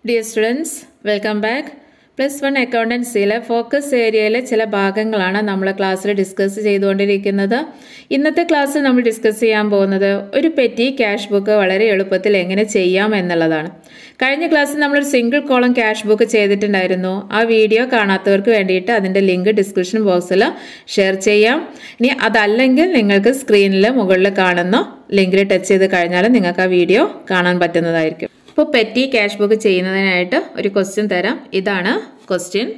dear students welcome back plus one അക്കൗണ്ടൻസിയിലെ focus ഏരിയയിലെ ചില ഭാഗങ്ങളാണ് നമ്മൾ ക്ലാസ്സിൽ ഡിസ്കസ് ചെയ്തുകൊണ്ടിരിക്കുന്നത് ഇന്നത്തെ ക്ലാസ്സിൽ നമ്മൾ ഡിസ്കസ് ചെയ്യാൻ പോകുന്നത് ഒരു പെറ്റി ക്യാഷ് ബുക്ക് വളരെ എളുപ്പത്തിൽ എങ്ങനെ ചെയ്യാം എന്നുള്ളതാണ് കഴിഞ്ഞ ക്ലാസ്സിൽ നമ്മളൊരു സിംഗിൾ കോളം ക്യാഷ് ബുക്ക് ചെയ്തിട്ടുണ്ടായിരുന്നു ആ വീഡിയോ കാണാത്തവർക്ക് വേണ്ടിയിട്ട് അതിൻ്റെ ലിങ്ക് ഡിസ്ക്രിപ്ഷൻ ബോക്സിൽ ഷെയർ ചെയ്യാം ഇനി അതല്ലെങ്കിൽ നിങ്ങൾക്ക് സ്ക്രീനിൽ മുകളിൽ കാണുന്ന ലിങ്കിൽ ടച്ച് ചെയ്ത് കഴിഞ്ഞാൽ നിങ്ങൾക്ക് ആ വീഡിയോ കാണാൻ പറ്റുന്നതായിരിക്കും ഇപ്പോൾ പെറ്റി ക്യാഷ് ബുക്ക് ചെയ്യുന്നതിനായിട്ട് ഒരു ക്വസ്റ്റ്യൻ തരാം ഇതാണ് ക്വസ്റ്റ്യൻ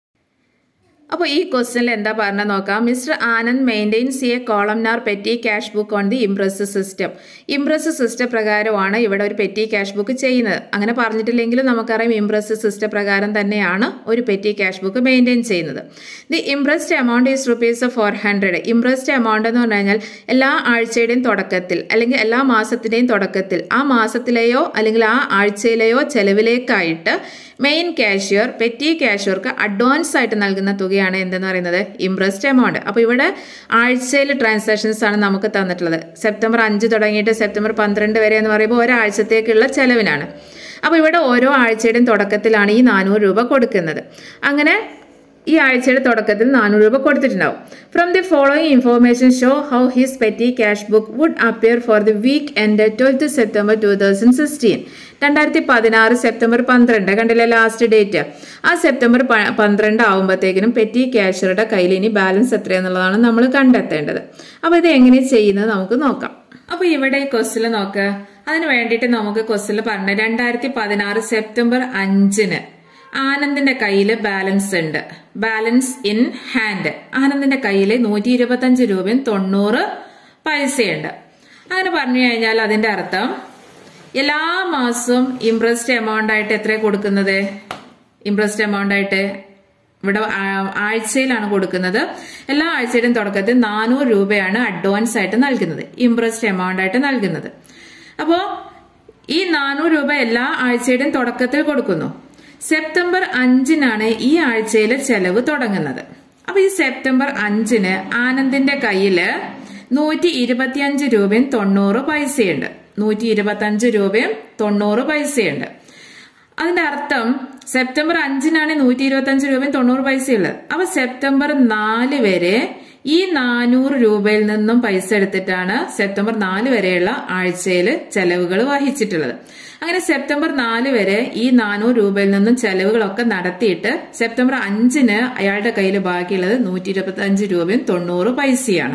അപ്പോൾ ഈ ക്വസ്റ്റ്യനിൽ എന്താ പറഞ്ഞ നോക്കാം mister Anand maintains a columnar petty cash book on the imprest system imprest system പ്രകാരമാണ് ഇവിടെ ഒരു പെറ്റി ക്യാഷ് ബുക്ക് ചെയ്യുന്നത് അങ്ങനെ പറഞ്ഞിട്ടില്ലെങ്കിലും നമുക്കറിയാം ഇംപ്രസ് സിസ്റ്റം പ്രകാരം തന്നെയാണ് ഒരു പെറ്റി ക്യാഷ് ബുക്ക് മെയിൻറ്റെയിൻ ചെയ്യുന്നത് the imprest amount is rupees four hundred imprest amount എന്ന് പറഞ്ഞു കഴിഞ്ഞാൽ എല്ലാ ആഴ്ചയുടെയും തുടക്കത്തിൽ അല്ലെങ്കിൽ എല്ലാ മാസത്തിൻ്റെയും തുടക്കത്തിൽ ആ മാസത്തിലെയോ അല്ലെങ്കിൽ ആ ആഴ്ചയിലെയോ ചെലവിലേക്കായിട്ട് മെയിൻ ക്യാഷ്യർ പെറ്റി ക്യാഷ്യർക്ക് അഡ്വാൻസ് ആയിട്ട് നൽകുന്ന തുകയാണ് എന്തെന്ന് പറയുന്നത് ഇംപ്രസ്ഡ് എമൗണ്ട് അപ്പോൾ ഇവിടെ ആഴ്ചയിൽ ട്രാൻസാക്ഷൻസ് ആണ് നമുക്ക് തന്നിട്ടുള്ളത് സെപ്റ്റംബർ അഞ്ച് തുടങ്ങിയിട്ട് സെപ്റ്റംബർ പന്ത്രണ്ട് വരെ എന്ന് പറയുമ്പോൾ ഒരാഴ്ചത്തേക്കുള്ള ചെലവിനാണ് അപ്പോൾ ഇവിടെ ഓരോ ആഴ്ചയുടെയും തുടക്കത്തിലാണ് ഈ നാനൂറ് രൂപ കൊടുക്കുന്നത് അങ്ങനെ ഈ ആഴ്ചയുടെ തുടക്കത്തിൽ നാനൂറ് രൂപ കൊടുത്തിട്ടുണ്ടാവും from the following information show how his petty cash book would appear for the week end twelfth September two thousand sixteen രണ്ടായിരത്തി പതിനാറ് സെപ്റ്റംബർ പന്ത്രണ്ട് കണ്ടില്ലേ ലാസ്റ്റ് ഡേറ്റ് ആ സെപ്റ്റംബർ പന്ത്രണ്ട് ആകുമ്പോഴത്തേക്കിനും പെറ്റി ക്യാഷറുടെ കയ്യിൽ ഇനി ബാലൻസ് എത്രയെന്നുള്ളതാണ് നമ്മൾ കണ്ടെത്തേണ്ടത് അപ്പോൾ ഇത് എങ്ങനെ ചെയ്യുന്നത് നമുക്ക് നോക്കാം അപ്പോൾ ഇവിടെ ക്വസ്റ്റിൽ നോക്ക് അതിന് വേണ്ടിയിട്ട് നമുക്ക് ക്വസ്റ്റിൽ പറഞ്ഞ രണ്ടായിരത്തി പതിനാറ് സെപ്റ്റംബർ അഞ്ചിന് ആനന്ദിന്റെ കയ്യിൽ ബാലൻസ് ഉണ്ട് ബാലൻസ് ഇൻ ഹാൻഡ് ആനന്ദിന്റെ കയ്യിൽ നൂറ്റി ഇരുപത്തഞ്ച് രൂപയും തൊണ്ണൂറ് പൈസയുണ്ട് അങ്ങനെ പറഞ്ഞു കഴിഞ്ഞാൽ അതിന്റെ അർത്ഥം എല്ലാ മാസവും ഇംപ്രസ്ഡ് എമൗണ്ട് ആയിട്ട് എത്ര കൊടുക്കുന്നത് ഇംപ്രസ്ഡ് എമൗണ്ട് ആയിട്ട് ഇവിടെ ആഴ്ചയിലാണ് കൊടുക്കുന്നത് എല്ലാ ആഴ്ചയുടെയും തുടക്കത്തിൽ നാനൂറ് രൂപയാണ് അഡ്വാൻസ് ആയിട്ട് നൽകുന്നത് ഇംപ്രസ്ഡ് എമൗണ്ട് ആയിട്ട് നൽകുന്നത് അപ്പോൾ ഈ നാനൂറ് രൂപ എല്ലാ ആഴ്ചയുടെയും തുടക്കത്തിൽ കൊടുക്കുന്നു സെപ്റ്റംബർ അഞ്ചിനാണ് ഈ ആഴ്ചയിലെ ചെലവ് തുടങ്ങുന്നത് അപ്പൊ ഈ സെപ്റ്റംബർ അഞ്ചിന് ആനന്ദിന്റെ കയ്യില് നൂറ്റി ഇരുപത്തിയഞ്ച് രൂപയും തൊണ്ണൂറ് പൈസയുണ്ട് നൂറ്റി ഇരുപത്തിയഞ്ച് രൂപയും തൊണ്ണൂറ് പൈസയുണ്ട് അതിന്റെ അർത്ഥം സെപ്റ്റംബർ അഞ്ചിനാണ് നൂറ്റി ഇരുപത്തിയഞ്ച് രൂപയും തൊണ്ണൂറ് പൈസയുള്ളത് അപ്പൊ സെപ്റ്റംബർ നാല് വരെ ഈ നാനൂറ് രൂപയിൽ നിന്നും പൈസ എടുത്തിട്ടാണ് സെപ്റ്റംബർ നാല് വരെയുള്ള ആഴ്ചയിൽ ചെലവുകൾ വഹിച്ചിട്ടുള്ളത് അങ്ങനെ സെപ്റ്റംബർ നാല് വരെ ഈ നാനൂറ് രൂപയിൽ നിന്നും ചെലവുകളൊക്കെ നടത്തിയിട്ട് സെപ്റ്റംബർ അഞ്ചിന് അയാളുടെ കയ്യിൽ ബാക്കിയുള്ളത് നൂറ്റി ഇരുപത്തി അഞ്ച് രൂപയും തൊണ്ണൂറ് പൈസയാണ്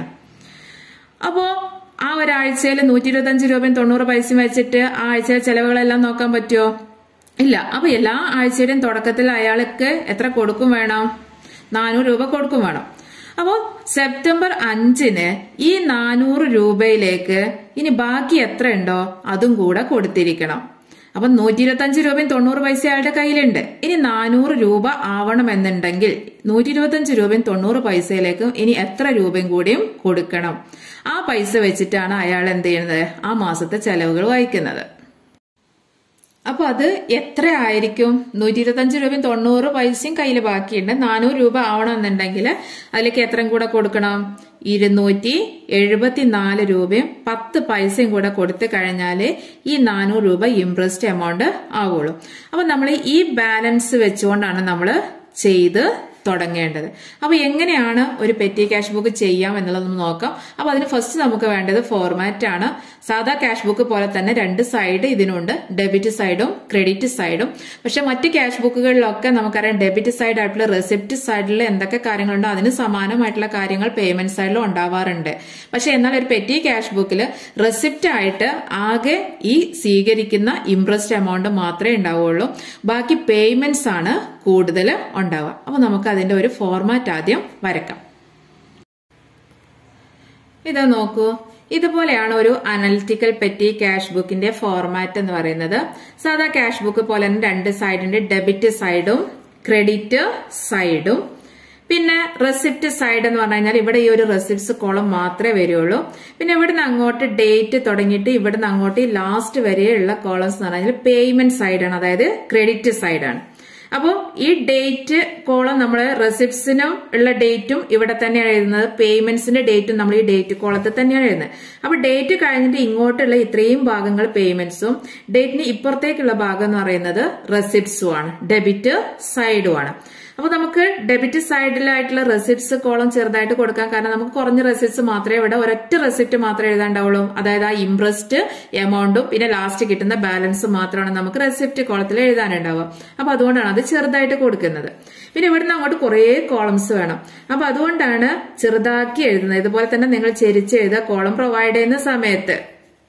അപ്പോ ആ ഒരാഴ്ചയിൽ നൂറ്റി ഇരുപത്തി അഞ്ച് രൂപയും തൊണ്ണൂറ് പൈസയും വെച്ചിട്ട് ആ ആഴ്ചയിലെ ചെലവുകളെല്ലാം നോക്കാൻ പറ്റുമോ ഇല്ല അപ്പൊ എല്ലാ ആഴ്ചയുടെയും തുടക്കത്തിൽ അയാൾക്ക് എത്ര കൊടുക്കും വേണം നാനൂറ് രൂപ കൊടുക്കും വേണം അപ്പോൾ സെപ്റ്റംബർ അഞ്ചിന് ഈ നാനൂറ് രൂപയിലേക്ക് ഇനി ബാക്കി എത്ര ഉണ്ടോ അതും കൂടെ കൊടുത്തിരിക്കണം അപ്പൊ നൂറ്റി ഇരുപത്തഞ്ച് രൂപയും തൊണ്ണൂറ് പൈസ അയാളുടെ കയ്യിലുണ്ട് ഇനി നാനൂറ് രൂപ ആവണമെന്നുണ്ടെങ്കിൽ നൂറ്റി ഇരുപത്തഞ്ച് രൂപയും തൊണ്ണൂറ് പൈസയിലേക്കും ഇനി എത്ര രൂപയും കൂടിയും കൊടുക്കണം ആ പൈസ വെച്ചിട്ടാണ് അയാൾ എന്ത് ചെയ്യുന്നത് ആ മാസത്തെ ചെലവുകൾ വഹിക്കുന്നത് അപ്പൊ അത് എത്ര ആയിരിക്കും നൂറ്റി ഇരുപത്തഞ്ച് രൂപയും തൊണ്ണൂറ് പൈസയും കയ്യിൽ ബാക്കിയുണ്ട് നാനൂറ് രൂപ ആവണമെന്നുണ്ടെങ്കിൽ അതിലേക്ക് എത്രയും കൂടെ കൊടുക്കണം ഇരുന്നൂറ്റി എഴുപത്തിനാല് രൂപയും പത്ത് പൈസയും കൂടെ കൊടുത്തു കഴിഞ്ഞാല് ഈ നാനൂറ് രൂപ ഇംപ്രസ്ഡ് എമൗണ്ട് ആവുള്ളൂ അപ്പൊ നമ്മൾ ഈ ബാലൻസ് വെച്ചുകൊണ്ടാണ് നമ്മൾ ചെയ്ത് തുടങ്ങേണ്ടത് അപ്പൊ എങ്ങനെയാണ് ഒരു പെറ്റി ക്യാഷ് ബുക്ക് ചെയ്യാം എന്നുള്ളത് നമുക്ക് നോക്കാം അപ്പൊ അതിന് ഫസ്റ്റ് നമുക്ക് വേണ്ടത് ഫോർമാറ്റ് ആണ് സാധാ ക്യാഷ് ബുക്ക് പോലെ തന്നെ രണ്ട് സൈഡ് ഇതിനുണ്ട് ഡെബിറ്റ് സൈഡും ക്രെഡിറ്റ് സൈഡും പക്ഷെ മറ്റ് ക്യാഷ് ബുക്കുകളിലൊക്കെ നമുക്കറിയാം ഡെബിറ്റ് സൈഡ് ആയിട്ടുള്ള റെസിപ്റ്റ് സൈഡിൽ എന്തൊക്കെ കാര്യങ്ങളുണ്ടോ അതിന് സമാനമായിട്ടുള്ള കാര്യങ്ങൾ പേയ്മെന്റ് സൈഡിലും ഉണ്ടാവാറുണ്ട് പക്ഷെ എന്നാൽ ഒരു പെറ്റി ക്യാഷ് ബുക്കിൽ റെസിപ്റ്റ് ആയിട്ട് ആകെ ഈ സ്വീകരിക്കുന്ന ഇംപ്രസ്ഡ് എമൗണ്ട് മാത്രമേ ഉണ്ടാവുള്ളൂ ബാക്കി പേയ്മെന്റ്സ് ആണ് കൂടുതൽ ഉണ്ടാവുക അപ്പൊ നമുക്ക് അതിന്റെ ഒരു ഫോർമാറ്റ് ആദ്യം വരക്കാം ഇത് നോക്കൂ ഇതുപോലെയാണ് ഒരു അനലിറ്റിക്കൽ പെറ്റി ക്യാഷ് ബുക്കിന്റെ ഫോർമാറ്റ് എന്ന് പറയുന്നത് സാധാ ക്യാഷ് ബുക്ക് പോലെ തന്നെ രണ്ട് സൈഡിന്റെ ഡെബിറ്റ് സൈഡും ക്രെഡിറ്റ് സൈഡും പിന്നെ റെസിപ്റ്റ് സൈഡ് എന്ന് പറഞ്ഞു കഴിഞ്ഞാൽ ഇവിടെ ഈ ഒരു റെസിപ്റ്റ്സ് കോളം മാത്രമേ വരുള്ളൂ പിന്നെ ഇവിടുന്ന് അങ്ങോട്ട് ഡേറ്റ് തുടങ്ങിയിട്ട് ഇവിടുന്ന് അങ്ങോട്ട് ലാസ്റ്റ് വരെയുള്ള കോളംസ് എന്ന് പറഞ്ഞാൽ പേയ്മെന്റ് സൈഡാണ് അതായത് ക്രെഡിറ്റ് സൈഡാണ് അപ്പോൾ ഈ ഡേറ്റ് കോളം നമ്മൾ റെസിപ്റ്റ്സിനും ഉള്ള ഡേറ്റും ഇവിടെ തന്നെയാണ് എഴുതുന്നത് പേയ്മെന്റ്സിന്റെ ഡേറ്റും നമ്മൾ ഈ ഡേറ്റ് കോളത്തിൽ തന്നെയാണ് എഴുതുന്നത് അപ്പൊ ഡേറ്റ് കഴിഞ്ഞിട്ട് ഇങ്ങോട്ടുള്ള ഇത്രയും ഭാഗങ്ങൾ പേയ്മെന്റ്സും ഡേറ്റിന് ഇപ്പുറത്തേക്കുള്ള ഭാഗം എന്ന് പറയുന്നത് റെസിപ്റ്റ്സും ആണ് ഡെബിറ്റ് സൈഡും ആണ് അപ്പൊ നമുക്ക് ഡെബിറ്റ് സൈഡിലായിട്ടുള്ള റെസിപ്റ്റ്സ് കോളം ചെറുതായിട്ട് കൊടുക്കാം കാരണം നമുക്ക് കുറഞ്ഞ റെസിപ്റ്റ്സ് മാത്രമേ ഇവിടെ ഒരൊറ്റ റെസിപ്റ്റ് മാത്രമേ എഴുതാണ്ടാവുള്ളൂ അതായത് ആ ഇംപ്രസ്റ്റ് എമൗണ്ടും പിന്നെ ലാസ്റ്റ് കിട്ടുന്ന ബാലൻസ് മാത്രമാണ് നമുക്ക് റെസിപ്റ്റ് കോളത്തിൽ എഴുതാനുണ്ടാവുക അപ്പൊ അതുകൊണ്ടാണ് അത് ചെറുതായിട്ട് കൊടുക്കുന്നത് പിന്നെ ഇവിടുന്ന് അങ്ങോട്ട് കുറേ കോളംസ് വേണം അപ്പൊ അതുകൊണ്ടാണ് ചെറുതാക്കി എഴുതുന്നത് ഇതുപോലെ തന്നെ നിങ്ങൾ ചെരിച്ച് എഴുതുക കോളം പ്രൊവൈഡ് ചെയ്യുന്ന സമയത്ത്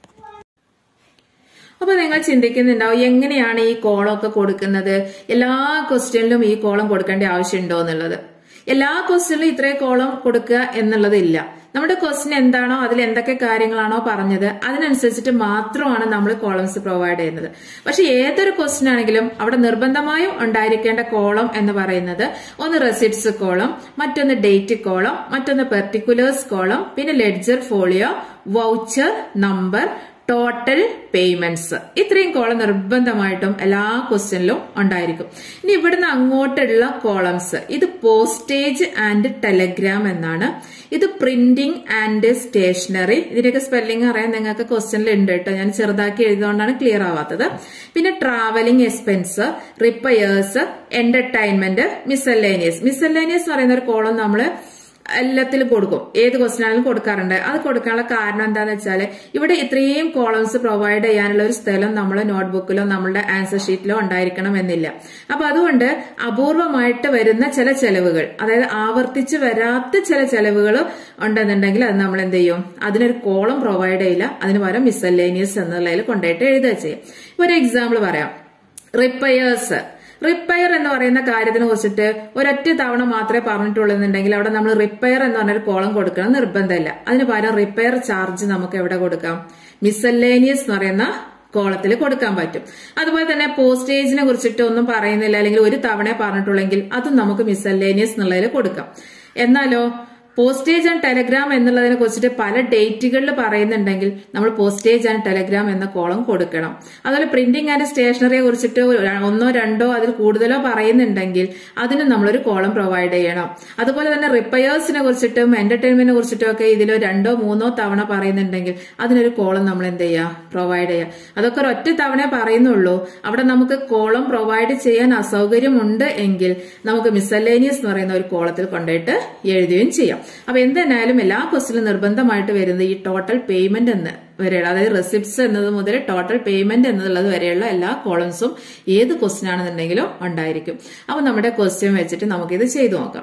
അപ്പൊ നിങ്ങൾ ചിന്തിക്കുന്നുണ്ടാവും എങ്ങനെയാണ് ഈ കോളം ഒക്കെ കൊടുക്കുന്നത് എല്ലാ ക്വസ്റ്റ്യനിലും ഈ കോളം കൊടുക്കേണ്ട ആവശ്യമുണ്ടോ എന്നുള്ളത് എല്ലാ ക്വസ്റ്റ്യനിലും ഇത്രയും കോളം കൊടുക്കുക എന്നുള്ളതില്ല നമ്മുടെ ക്വസ്റ്റ്യൻ എന്താണോ അതിൽ എന്തൊക്കെ കാര്യങ്ങളാണോ പറഞ്ഞത് അതിനനുസരിച്ചിട്ട് മാത്രമാണ് നമ്മൾ കോളംസ് പ്രൊവൈഡ് ചെയ്യുന്നത് പക്ഷെ ഏതൊരു ക്വസ്റ്റ്യൻ ആണെങ്കിലും അവിടെ നിർബന്ധമായും ഉണ്ടായിരിക്കേണ്ട കോളം എന്ന് പറയുന്നത് ഒന്ന് റെസിപ്റ്റ്സ് കോളം മറ്റൊന്ന് ഡേറ്റ് കോളം മറ്റൊന്ന് പെർട്ടിക്കുലേഴ്സ് കോളം പിന്നെ ledger folio voucher number total payments ഇത്രയും കോളം നിർബന്ധമായിട്ടും എല്ലാ ക്വസ്റ്റ്യനിലും ഉണ്ടായിരിക്കും ഇനി ഇവിടുന്ന് അങ്ങോട്ടുള്ള കോളംസ് ഇത് പോസ്റ്റേജ് ആൻഡ് ടെലഗ്രാം എന്നാണ് ഇത് പ്രിന്റിംഗ് ആൻഡ് സ്റ്റേഷനറി ഇതിന്റെയൊക്കെ സ്പെല്ലിംഗ് അറിയാൻ നിങ്ങൾക്ക് ക്വസ്റ്റ്യനിൽ ഉണ്ട് കേട്ടോ ഞാൻ ചെറുതാക്കി എഴുതുകൊണ്ടാണ് ക്ലിയർ ആവാത്തത് പിന്നെ travelling expense repairs entertainment miscellaneous miscellaneous എന്ന് പറയുന്ന ഒരു കോളം നമ്മള് എല്ലാത്തിലും കൊടുക്കും ഏത് ക്വസ്റ്റ്യൻ ആണെങ്കിലും കൊടുക്കാറുണ്ട് അത് കൊടുക്കാനുള്ള കാരണം എന്താന്ന് വെച്ചാൽ ഇവിടെ ഇത്രയും കോളംസ് പ്രൊവൈഡ് ചെയ്യാനുള്ള ഒരു സ്ഥലം നമ്മൾ നോട്ട്ബുക്കിലോ നമ്മളുടെ ആൻസർ ഷീറ്റിലോ ഉണ്ടായിരിക്കണം എന്നില്ല അപ്പൊ അതുകൊണ്ട് അപൂർവമായിട്ട് വരുന്ന ചില ചെലവുകൾ അതായത് ആവർത്തിച്ച് വരാത്ത ചില ചെലവുകൾ ഉണ്ടെന്നുണ്ടെങ്കിൽ അത് നമ്മൾ എന്ത് ചെയ്യും അതിനൊരു കോളം പ്രൊവൈഡ് ചെയ്യില്ല അതിന് പകരം മിസല്ലേനിയസ് എന്നുള്ളതിൽ കൊണ്ടുപോയിട്ട് എഴുതുക ചെയ്യും ഒരു എക്സാമ്പിൾ പറയാം റിപ്പയേഴ്സ് റിപ്പയർ എന്ന് പറയുന്ന കാര്യത്തിനെ കുറിച്ചിട്ട് ഒരൊറ്റ തവണ മാത്രമേ പറഞ്ഞിട്ടുള്ളൂന്നുണ്ടെങ്കിൽ അവിടെ നമ്മൾ റിപ്പയർ എന്ന് പറഞ്ഞൊരു കോളം കൊടുക്കണം നിർബന്ധമില്ല അതിന് പകരം റിപ്പയർ ചാർജ് നമുക്ക് എവിടെ കൊടുക്കാം മിസല്ലേനിയസ് എന്ന് പറയുന്ന കോളത്തിൽ കൊടുക്കാൻ പറ്റും അതുപോലെ തന്നെ പോസ്റ്റേജിനെ കുറിച്ചിട്ട് ഒന്നും പറയുന്നില്ല അല്ലെങ്കിൽ ഒരു തവണ പറഞ്ഞിട്ടുള്ളെങ്കിൽ അതും നമുക്ക് മിസല്ലേനിയസ് എന്നുള്ളതിൽ കൊടുക്കാം എന്നാലോ പോസ്റ്റേജ് ആൻഡ് ടെലഗ്രാം എന്നുള്ളതിനെ കുറിച്ചിട്ട് പല ഡേറ്റുകളിൽ പറയുന്നുണ്ടെങ്കിൽ നമ്മൾ പോസ്റ്റേജ് ആൻഡ് ടെലഗ്രാം എന്ന കോളം കൊടുക്കണം അതുപോലെ പ്രിന്റിംഗ് ആൻഡ് സ്റ്റേഷനറിയെ കുറിച്ചിട്ട് ഒന്നോ രണ്ടോ അതിൽ കൂടുതലോ പറയുന്നുണ്ടെങ്കിൽ അതിന് നമ്മളൊരു കോളം പ്രൊവൈഡ് ചെയ്യണം അതുപോലെ തന്നെ റിപ്പയേഴ്സിനെ കുറിച്ചിട്ടും എന്റർടൈൻമെന്റിനെ കുറിച്ചിട്ടും ഒക്കെ ഇതിൽ രണ്ടോ മൂന്നോ തവണ പറയുന്നുണ്ടെങ്കിൽ അതിനൊരു കോളം നമ്മൾ എന്ത് ചെയ്യുക പ്രൊവൈഡ് ചെയ്യുക അതൊക്കെ ഒരു ഒറ്റ തവണ പറയുന്നുള്ളൂ അവിടെ നമുക്ക് കോളം പ്രൊവൈഡ് ചെയ്യാൻ അസൗകര്യമുണ്ട് എങ്കിൽ നമുക്ക് മിസലേനിയസ് എന്ന് പറയുന്ന ഒരു കോളത്തിൽ കൊണ്ടുപോയിട്ട് എഴുതുകയും ചെയ്യാം അപ്പൊ എന്തെന്നായാലും എല്ലാ ക്വസ്റ്റിനും നിർബന്ധമായിട്ട് വരുന്നത് ഈ ടോട്ടൽ പേയ്മെന്റ് എന്ന് വരെയുള്ള അതായത് റെസിപ്റ്റ്സ് എന്നത് മുതൽ ടോട്ടൽ പേയ്മെന്റ് എന്നുള്ളത് വരെയുള്ള എല്ലാ കോളംസും ഏത് ക്വസ്റ്റ്യൻ ആണെന്നുണ്ടെങ്കിലും ഉണ്ടായിരിക്കും അപ്പൊ നമ്മുടെ ക്വസ്റ്റ്യൻ വെച്ചിട്ട് നമുക്കിത് ചെയ്തു നോക്കാം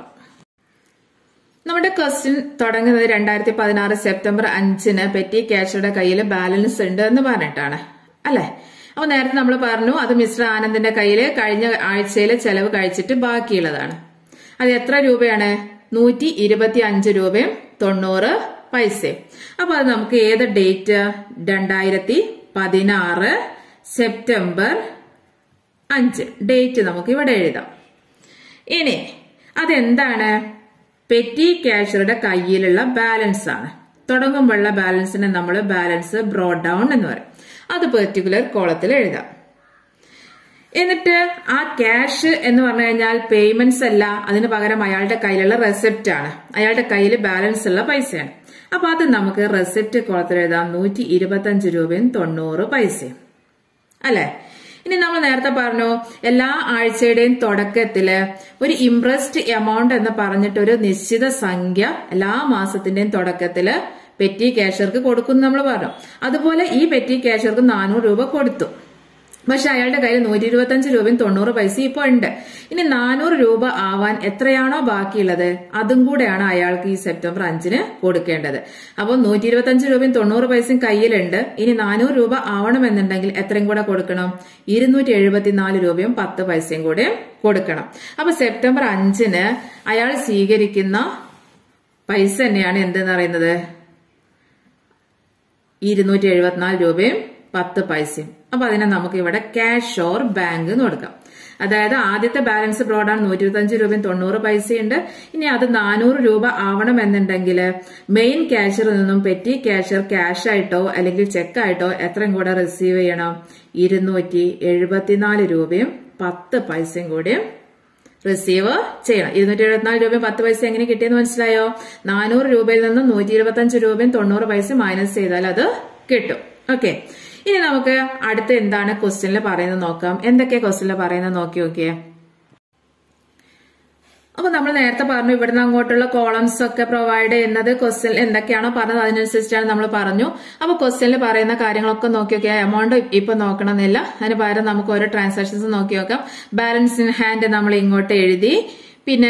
നമ്മുടെ ക്വസ്റ്റ്യൻ തുടങ്ങുന്നത് രണ്ടായിരത്തി പതിനാറ് സെപ്റ്റംബർ അഞ്ചിന് പെറ്റി ക്യാഷറുടെ കയ്യിൽ ബാലൻസ് ഉണ്ട് എന്ന് പറഞ്ഞിട്ടാണ് അല്ലെ അപ്പൊ നേരത്തെ നമ്മൾ പറഞ്ഞു അത് മിസ്റ്റർ ആനന്ദിന്റെ കയ്യിൽ കഴിഞ്ഞ ആഴ്ചയിലെ ചെലവ് കഴിച്ചിട്ട് ബാക്കിയുള്ളതാണ് അത് എത്ര രൂപയാണ് നൂറ്റി ഇരുപത്തി അഞ്ച് രൂപയും തൊണ്ണൂറ് പൈസയും അപ്പൊ അത് നമുക്ക് ഏത് ഡേറ്റ് രണ്ടായിരത്തി പതിനാറ് സെപ്റ്റംബർ അഞ്ച് ഡേറ്റ് നമുക്ക് ഇവിടെ എഴുതാം ഇനി അതെന്താണ് പെറ്റി ക്യാഷറുടെ കയ്യിലുള്ള ബാലൻസ് ആണ് തുടങ്ങുമ്പോഴുള്ള ബാലൻസിനെ നമ്മൾ ബാലൻസ് ബ്രോഡ് ഡൗൺ എന്ന് പറയും അത് പെർട്ടിക്കുലർ കോളത്തിൽ എഴുതാം എന്നിട്ട് ആ ക്യാഷ് എന്ന് പറഞ്ഞു കഴിഞ്ഞാൽ പേയ്മെന്റ്സ് അല്ല അതിന് പകരം അയാളുടെ കയ്യിലുള്ള റെസിപ്റ്റ് ആണ് അയാളുടെ കയ്യിൽ ബാലൻസ് ഉള്ള പൈസയാണ് അപ്പൊ അത് നമുക്ക് റെസിപ്റ്റ് കോളത്തിൽ എഴുതാം നൂറ്റി ഇരുപത്തി അഞ്ച് രൂപയും തൊണ്ണൂറ് പൈസയും അല്ലെ ഇനി നമ്മൾ നേരത്തെ പറഞ്ഞു എല്ലാ ആഴ്ചയുടെയും തുടക്കത്തില് ഒരു ഇംപ്രസ്ഡ് എമൗണ്ട് എന്ന് പറഞ്ഞിട്ട് ഒരു നിശ്ചിത സംഖ്യ എല്ലാ മാസത്തിന്റെയും തുടക്കത്തില് പെറ്റി ക്യാഷർക്ക് കൊടുക്കും നമ്മൾ പറഞ്ഞു അതുപോലെ ഈ പെറ്റി ക്യാഷർക്ക് നാനൂറ് രൂപ കൊടുത്തു പക്ഷെ അയാളുടെ കയ്യിൽ നൂറ്റി ഇരുപത്തഞ്ച് രൂപയും തൊണ്ണൂറ് പൈസ ഇപ്പൊ ഉണ്ട് ഇനി നാനൂറ് രൂപ ആവാൻ എത്രയാണോ ബാക്കിയുള്ളത് അതും കൂടെയാണ് അയാൾക്ക് ഈ സെപ്റ്റംബർ അഞ്ചിന് കൊടുക്കേണ്ടത് അപ്പോൾ നൂറ്റി ഇരുപത്തഞ്ച് രൂപയും തൊണ്ണൂറ് പൈസയും കയ്യിലുണ്ട് ഇനി നാനൂറ് രൂപ ആവണമെന്നുണ്ടെങ്കിൽ എത്രയും കൂടെ കൊടുക്കണം ഇരുന്നൂറ്റി എഴുപത്തിനാല് രൂപയും പത്ത് പൈസയും കൂടെ കൊടുക്കണം അപ്പൊ സെപ്റ്റംബർ അഞ്ചിന് അയാൾ സ്വീകരിക്കുന്ന പൈസ തന്നെയാണ് എന്തെന്ന് പറയുന്നത് ഇരുന്നൂറ്റി എഴുപത്തിനാല് രൂപയും പത്ത് പൈസയും അപ്പൊ അതിനെ നമുക്ക് ഇവിടെ ക്യാഷ് ഓർ ബാങ്ക് എന്ന് കൊടുക്കാം അതായത് ആദ്യത്തെ ബാലൻസ് ബ്രോഡാണ് നൂറ്റി ഇരുപത്തഞ്ച് രൂപയും തൊണ്ണൂറ് പൈസയുണ്ട് ഇനി അത് നാനൂറ് രൂപ ആവണമെന്നുണ്ടെങ്കിൽ മെയിൻ ക്യാഷറിൽ നിന്നും പെറ്റി ക്യാഷർ ക്യാഷ് ആയിട്ടോ അല്ലെങ്കിൽ ചെക്ക് ആയിട്ടോ എത്രയും കൂടെ റിസീവ് ചെയ്യണം ഇരുന്നൂറ്റി എഴുപത്തിനാല് രൂപയും പത്ത് പൈസയും കൂടി റിസീവ് ചെയ്യണം ഇരുന്നൂറ്റി എഴുപത്തിനാല് രൂപയും പത്ത് പൈസ എങ്ങനെ കിട്ടിയെന്ന് മനസ്സിലായോ നാനൂറ് രൂപയിൽ നിന്ന് നൂറ്റി ഇരുപത്തി അഞ്ച് രൂപയും തൊണ്ണൂറ് പൈസ മൈനസ് ചെയ്താൽ അത് കിട്ടും ഓക്കെ ഇനി നമുക്ക് അടുത്ത എന്താണ് ക്വസ്റ്റ്യനിൽ പറയുന്നത് നോക്കാം എന്തൊക്കെ ക്വസ്റ്റ്യനിൽ പറയുന്നത് നോക്കി നോക്കിയേ അപ്പൊ നമ്മൾ നേരത്തെ പറഞ്ഞു ഇവിടുന്ന് അങ്ങോട്ടുള്ള കോളംസ് ഒക്കെ പ്രൊവൈഡ് ചെയ്യുന്നത് ക്വസ്റ്റ്യൻ എന്തൊക്കെയാണോ പറഞ്ഞത് അതിനനുസരിച്ചാണ് നമ്മൾ പറഞ്ഞു അപ്പൊ ക്വസ്റ്റ്യനിൽ പറയുന്ന കാര്യങ്ങളൊക്കെ നോക്കി നോക്കിയാൽ എമൗണ്ട് ഇപ്പൊ നോക്കണമെന്നില്ല അതിന് പകരം നമുക്ക് ഓരോ ട്രാൻസാക്ഷൻസ് നോക്കി നോക്കാം ബാലൻസ് ഇൻ ഹാൻഡ് നമ്മൾ ഇങ്ങോട്ട് എഴുതി പിന്നെ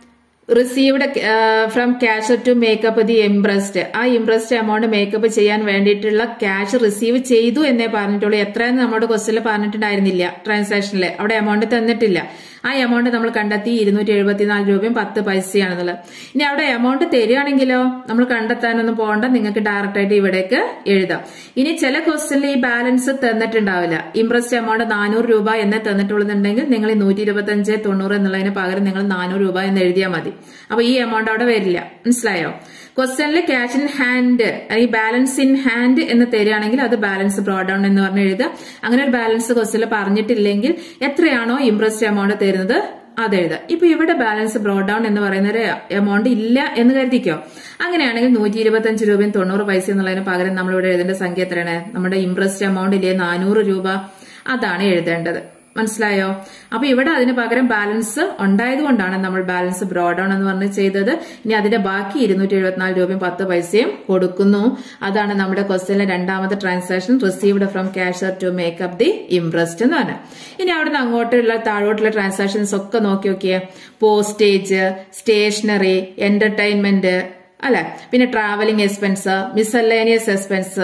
received from cash to make up the imprest ആ ഇംപ്രസ്ഡ് എമൗണ്ട് മേക്കപ്പ് ചെയ്യാൻ വേണ്ടിയിട്ടുള്ള ക്യാഷ് റിസീവ് ചെയ്തു എന്നേ പറഞ്ഞിട്ടുള്ളൂ എത്രയെന്ന് നമ്മുടെ ക്വസ്റ്റിൽ പറഞ്ഞിട്ടുണ്ടായിരുന്നില്ല ട്രാൻസാക്ഷനിൽ അവിടെ എമൗണ്ട് തന്നിട്ടില്ല ആ എമൗണ്ട് നമ്മൾ കണ്ടെത്തി ഇരുന്നൂറ്റി എഴുപത്തിനാല് രൂപയും പത്ത് പൈസയാണെന്നുള്ളത് ഇനി അവിടെ എമൗണ്ട് തരികയാണെങ്കിലോ നമ്മൾ കണ്ടെത്താനൊന്നും പോകണ്ട നിങ്ങൾക്ക് ഡയറക്റ്റ് ആയിട്ട് ഇവിടേക്ക് എഴുതാം ഇനി ചില ക്വസ്റ്റ്യനിൽ ഈ ബാലൻസ് തന്നിട്ടുണ്ടാവില്ല ഇംപ്രസ്ഡ് എമൗണ്ട് നാനൂറ് രൂപ എന്നേ തന്നിട്ടുള്ളതുണ്ടെങ്കിൽ നിങ്ങൾ ഈ നൂറ്റി ഇരുപത്തി അഞ്ച് തൊണ്ണൂറ് എന്നുള്ളതിന് പകരം നിങ്ങൾ നാനൂറ് രൂപ എന്ന് എഴുതിയാൽ മതി അപ്പൊ ഈ എമൗണ്ട് അവിടെ വരില്ല മനസ്സിലായോ ക്വസ്റ്റ്യനിൽ ക്യാഷ് ഇൻ ഹാൻഡ് ഈ ബാലൻസ് ഇൻ ഹാൻഡ് എന്ന് തരികയാണെങ്കിൽ അത് ബാലൻസ് ബ്രോഡ് ഡൗൺ എന്ന് പറഞ്ഞ് എഴുതുക അങ്ങനെ ഒരു ബാലൻസ് ക്വസ്റ്റ്യനിൽ പറഞ്ഞിട്ടില്ലെങ്കിൽ എത്രയാണോ ഇംപ്രസ്ഡ് എമൗണ്ട് തരുന്നത് അത് എഴുതുക ഇപ്പൊ ഇവിടെ ബാലൻസ് ബ്രോഡ് ഡൗൺ എന്ന് പറയുന്ന ഒരു എമൗണ്ട് ഇല്ല എന്ന് കരുതിക്കോ അങ്ങനെയാണെങ്കിൽ നൂറ്റി ഇരുപത്തി അഞ്ച് രൂപയും തൊണ്ണൂറ് പൈസ എന്നുള്ളതിന് പകരം നമ്മൾ ഇവിടെ എഴുതേണ്ട സംഖ്യ എത്രയാണ് നമ്മുടെ ഇംപ്രസ്ഡ് എമൗണ്ട് ഇല്ലേ നാനൂറ് രൂപ അതാണ് എഴുതേണ്ടത് മനസ്സിലായോ അപ്പൊ ഇവിടെ അതിന് പകരം ബാലൻസ് ഉണ്ടായതുകൊണ്ടാണ് നമ്മൾ ബാലൻസ് ബ്രോഡ് ഡൗൺ എന്ന് പറഞ്ഞ് ചെയ്തത് ഇനി അതിന്റെ ബാക്കി ഇരുന്നൂറ്റി എഴുപത്തിനാല് രൂപയും പത്ത് പൈസയും കൊടുക്കുന്നു അതാണ് നമ്മുടെ ക്വസ്റ്റ്യനിലെ രണ്ടാമത്തെ transaction received from cashier to make up the imprest എന്ന് പറഞ്ഞത് ഇനി അവിടുന്ന് അങ്ങോട്ടുള്ള താഴോട്ടുള്ള ട്രാൻസാക്ഷൻസ് ഒക്കെ നോക്കി നോക്കിയേ പോസ്റ്റേജ് സ്റ്റേഷനറി എന്റർടൈൻമെന്റ് അല്ലെ പിന്നെ travelling expense miscellaneous expense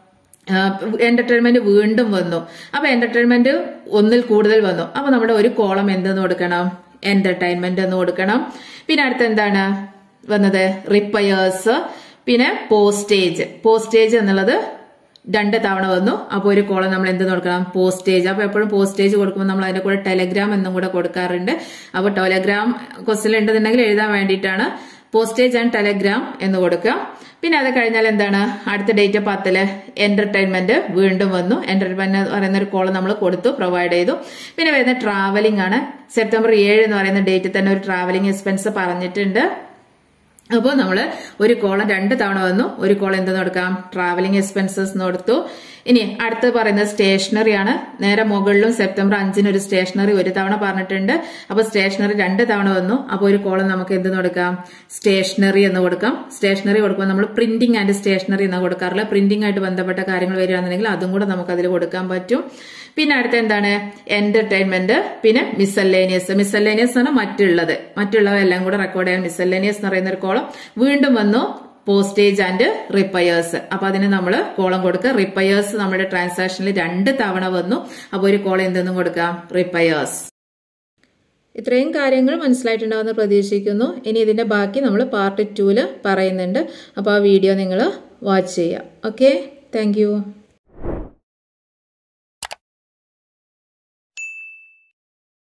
entertainment വീണ്ടും വന്നു അപ്പൊ എന്റർടൈൻമെന്റ് ഒന്നിൽ കൂടുതൽ വന്നു അപ്പൊ നമ്മുടെ ഒരു കോളം എന്തെന്ന് കൊടുക്കണം എന്റർടൈൻമെന്റ് എന്ന് കൊടുക്കണം പിന്നെ അടുത്ത എന്താണ് വന്നത് റിപ്പയേഴ്സ് പിന്നെ പോസ്റ്റേജ് പോസ്റ്റേജ് എന്നുള്ളത് രണ്ട് തവണ വന്നു അപ്പോൾ ഒരു കോളം നമ്മൾ എന്ത് കൊടുക്കണം പോസ്റ്റേജ് അപ്പോൾ എപ്പോഴും പോസ്റ്റേജ് കൊടുക്കുമ്പോൾ നമ്മൾ അതിന്റെ കൂടെ ടെലഗ്രാം എന്നും കൂടെ കൊടുക്കാറുണ്ട് അപ്പോൾ ടെലഗ്രാം ക്വസ്റ്റ്യൻ ഉണ്ടെന്നുണ്ടെങ്കിൽ എഴുതാൻ വേണ്ടിയിട്ടാണ് പോസ്റ്റേജ് ആൻഡ് ടെലഗ്രാം എന്ന് കൊടുക്കുക പിന്നെ അത് കഴിഞ്ഞാൽ എന്താണ് അടുത്ത ഡേറ്റ് പത്തില് എന്റർടൈൻമെന്റ് വീണ്ടും വന്നു എന്റർടൈൻമെന്റ് എന്ന് പറയുന്ന ഒരു കോളം നമ്മൾ കൊടുത്തു പ്രൊവൈഡ് ചെയ്തു പിന്നെ വരുന്ന ട്രാവലിംഗ് ആണ് സെപ്റ്റംബർ ഏഴ് എന്ന് പറയുന്ന ഡേറ്റിൽ തന്നെ ഒരു ട്രാവലിംഗ് എക്സ്പെൻസ് പറഞ്ഞിട്ടുണ്ട് അപ്പോൾ നമ്മൾ ഒരു കോളം രണ്ട് തവണ വന്നു ഒരു കോളം എന്തെന്ന് കൊടുക്കാം ട്രാവലിംഗ് എക്സ്പെൻസസ് എന്ന് കൊടുത്തു ഇനി അടുത്ത് പറയുന്നത് സ്റ്റേഷനറി ആണ് നേരെ മുകളിലും സെപ്റ്റംബർ അഞ്ചിന് ഒരു സ്റ്റേഷനറി ഒരു തവണ പറഞ്ഞിട്ടുണ്ട് അപ്പൊ സ്റ്റേഷനറി രണ്ട് തവണ വന്നു അപ്പോൾ ഒരു കോളം നമുക്ക് എന്തെന്ന് കൊടുക്കാം സ്റ്റേഷനറി എന്ന് കൊടുക്കാം സ്റ്റേഷനറി കൊടുക്കുമ്പോൾ നമ്മൾ പ്രിന്റിംഗ് ആൻഡ് സ്റ്റേഷനറി എന്ന് കൊടുക്കാറില്ല പ്രിന്റിംഗ് ആയിട്ട് ബന്ധപ്പെട്ട കാര്യങ്ങൾ വരികയാണെന്നുണ്ടെങ്കിൽ അതും കൂടെ നമുക്ക് അതിൽ കൊടുക്കാൻ പറ്റും പിന്നെ അടുത്ത എന്താണ് എന്റർടൈൻമെന്റ് പിന്നെ മിസല്ലേനിയസ് മിസല്ലേനിയസ് ആണ് മറ്റുള്ളത് മറ്റുള്ളവയെല്ലാം കൂടെ റെക്കോർഡ് ചെയ്യാൻ മിസല്ലേനിയസ് എന്ന് പറയുന്ന ഒരു കോളം വീണ്ടും വന്നു പോസ്റ്റേജ് ആൻഡ് റിപ്പയേഴ്സ് അപ്പൊ അതിന് നമ്മൾ കോളം കൊടുക്കുക റിപ്പയേഴ്സ് നമ്മുടെ ട്രാൻസാക്ഷനിൽ രണ്ട് തവണ വന്നു അപ്പോൾ ഒരു കോളം എന്തെന്നും കൊടുക്കാം റിപ്പയേഴ്സ് ഇത്രയും കാര്യങ്ങൾ മനസ്സിലായിട്ടുണ്ടാവുമെന്ന് പ്രതീക്ഷിക്കുന്നു ഇനി ഇതിന്റെ ബാക്കി നമ്മൾ പാർട്ട് ടൂല് പറയുന്നുണ്ട് അപ്പോൾ ആ വീഡിയോ നിങ്ങൾ വാച്ച് ചെയ്യുക ഓക്കെ താങ്ക്